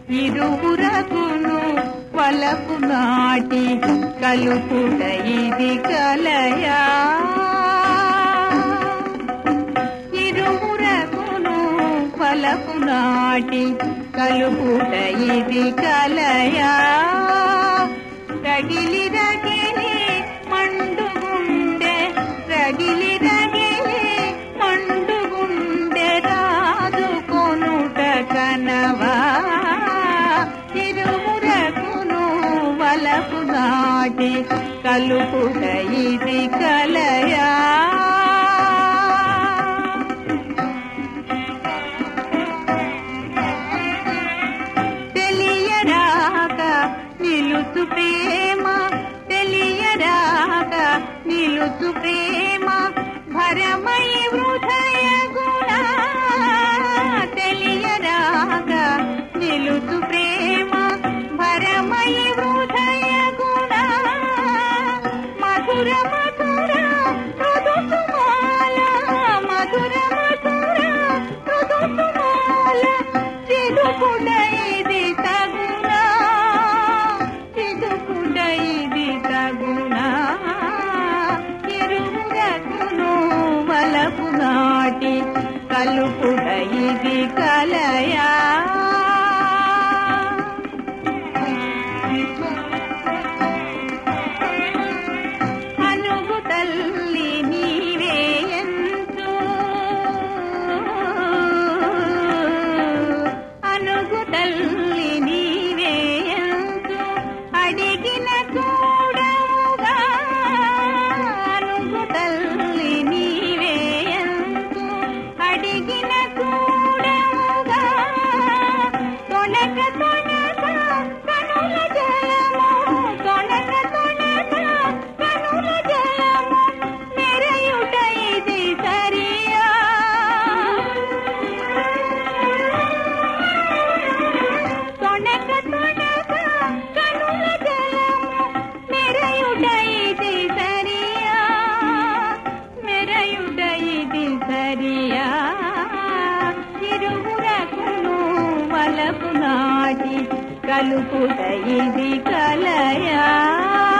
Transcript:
ఇరువురకును వలపు నాటి కలుపుట ఇది కలయా ఇరువురకును వలపు నాటి కలుపుట ఇది కలయా రగిలి రగిలి మండుగుండె రగిలి రగిలి మండుగుండె రాజు కొనుట కనవా ఇరువురకును వలపు నాటి కలుపుట ఇది కలయా తెలియరాక నిలుచు ప్రేమ తెలియరాక నిలుచు ప్రేమ భరమై హృదయ గుణ తెలియరాక నిలుచు ప్రేమ భరమై హృదయ గుణ మధుర మధుర మృదు సుమాల మధుర మధుర మృదు సుమాల చిరుకుడ ఇది తగునా చిరుకుడ ఇది తగునా ఇరువురకును వలపు నాటి కలుపుడ ఇది కలయా అనుగు తల్లి నీవే ఎంతో అనుగు తల్లి నీవే ఎంతో అడిగిన చూడవుగా అనుగు తల్లి నీవే ఎంతో అడిగిన చూడవుగా తొణక తొణక కనుల జలము తొణక తొణక కనుల జలము మెరయుట ఇది సరియా తొణక తొణక కనుల జలము మెరయుట ఇది సరియా మెరయుట ఇది సరియా ఇరువురకును వలపు నాటి కలుపుట ఇది కలయా